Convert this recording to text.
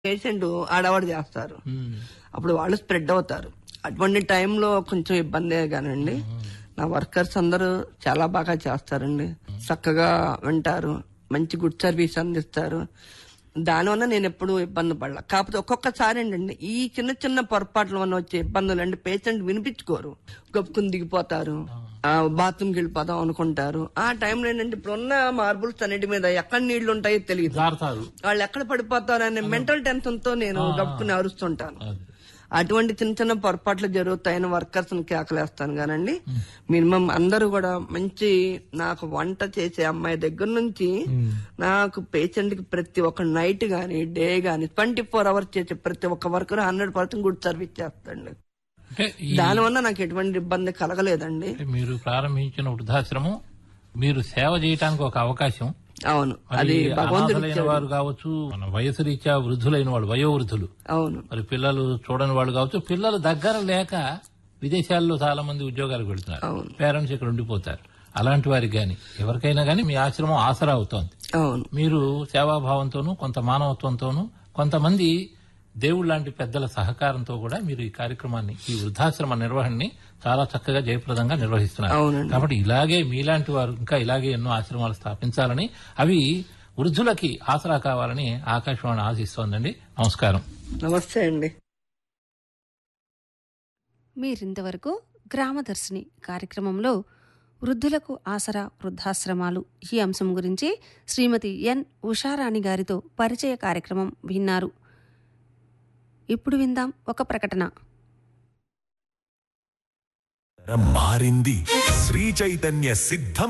Patient ఆడవాడు చేస్తారు ఉమ్. అప్పుడు వాళ్ళు స్ప్రెడ్ అవుతారు అటువంటి టైంలో కొంచెం ఇబ్బందే కానండి నా వర్కర్స్ అందరూ చాలా బాగా చేస్తారండి చక్కగా వింటారు మంచి గుడ్ సర్వీస్ అందిస్తారు దానివల్ల నేను ఎప్పుడు ఇబ్బంది పడలా కాకపోతే ఒక్కొక్కసారి ఏంటండి ఈ చిన్న చిన్న పొరపాట్ల వల్ల వచ్చే ఇబ్బందులు అంటే పేషెంట్ వినిపించుకోరు గొప్పకుని దిగిపోతారు బాత్రూమ్కి వెళ్ళిపోతాం అనుకుంటారు ఆ టైంలో ఏంటంటే ఇప్పుడున్న మార్బుల్స్ అన్నిటి మీద ఎక్కడ నీళ్లు ఉంటాయో తెలియదు జారుతారు వాళ్ళు ఎక్కడ పడిపోతారు అనే మెంటల్ టెన్షన్ తో నేను గప్పుకుని అరుస్తుంటాను అది. అటువంటి చిన్న చిన్న పొరపాట్లు జరుగుతాయని వర్కర్స్ ని కేకలేస్తాను కానండి మినిమం అందరూ కూడా మంచి నాకు వంట చేసే అమ్మాయి దగ్గర నుంచి నాకు పేషెంట్ కి ప్రతి ఒక్క నైట్ గాని డే గాని ట్వంటీ ఫోర్ అవర్స్ చేసే ప్రతి ఒక్క worker hundred percent good service చేస్తాండి అంటే ఈ దానివల్ల నాకు ఎటువంటి ఇబ్బంది కలగలేదండి అంటే మీరు ప్రారంభించిన వృద్ధాశ్రమం మీరు సేవ చేయడానికి ఒక అవకాశం అవును మరి అది భగవంతుడి అనాథలైన వారు కావచ్చు మన వయసు రీత్యా వృద్ధులైన వాళ్ళు వయోవృద్ధులు అవును మరి పిల్లలు చూడని వాళ్ళు కావచ్చు పిల్లలు దగ్గర లేక విదేశాల్లో చాలా మంది ఉద్యోగాలకు వెళ్తున్నారు అవును. పేరెంట్స్ ఇక్కడ ఉండిపోతారు అలాంటి వారికి గాని ఎవరికైనా గాని మీ ఆశ్రమం ఆసరా అవుతోంది అవును మీరు సేవాభావంతోనూ కొంత మానవత్వంతోనూ కొంతమంది దేవుళ్ళ లాంటి పెద్దల సహకారంతో కూడా మీరు ఈ కార్యక్రమాన్ని ఈ వృద్ధాశ్రమ నిర్వహణని చాలా చక్కగా జయప్రదంగా నిర్వహిస్తున్నారు అవునండి. కాబట్టి ఇలాగే మీలాంటి వారు ఇంకా ఇలాగే ఎన్నో ఆశ్రమాలు స్థాపించాలని అవి వృద్ధులకి ఆసరా కావాలని ఆకాశవాణి ఆశిస్తోందండి నమస్కారం నమస్తే అండి మీరింతవరకు గ్రామదర్శిని కార్యక్రమంలో వృద్ధులకు ఆసరా వృద్ధాశ్రమాలు ఈ అంశం గురించి శ్రీమతి ఎన్ ఉషారాణి గారితో పరిచయ కార్యక్రమం విన్నారు ఇప్పుడు విందాం ఒక ప్రకటన మారింది శ్రీ చైతన్య సిద్ధం